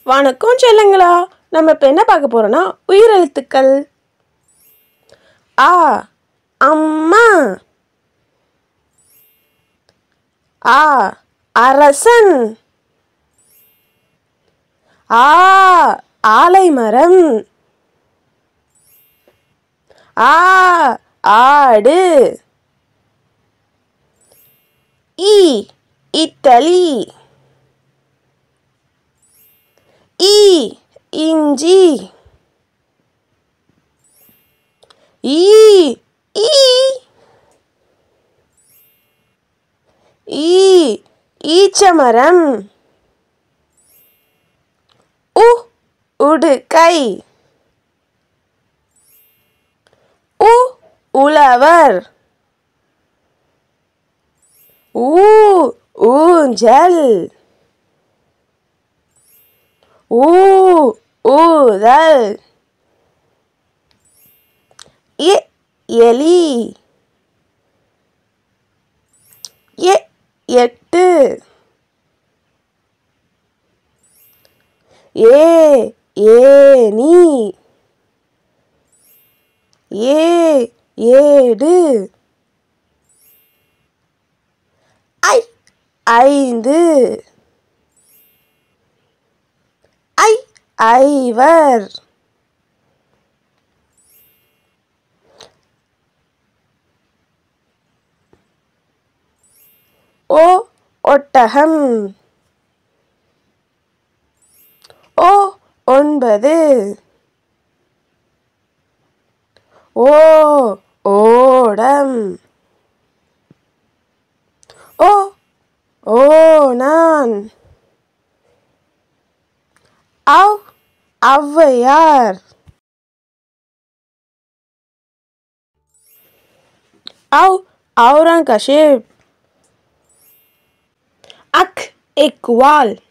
வணக்கம் செல்லங்களா நம்ம இப்போ என்ன பார்க்க போறோம்னா உயிரெழுத்துக்கள் ஆ அம்மா ஆ அரசன் ஆ ஆலைமரம் ஆ ஆடு இ இட்டலி இ இஞ்சி ஈ ஈ ஈ ஈச்சமரம் உ உடுக்கை உ உழவர் ஊ ஊஞ்சல் ஊ ஊதல் எ எலி எ எட்டு ஏ ஏனி ஏ ஏடு ஐ ஐந்து ஐ ஐவர் ஓ ஒட்டகம் ஓ ஒன்பது ஓ ஓடம் ஓ ஓ நான் அவ் ஔவையார் அவ் அவுரங்கசீப் அக் இக்வால்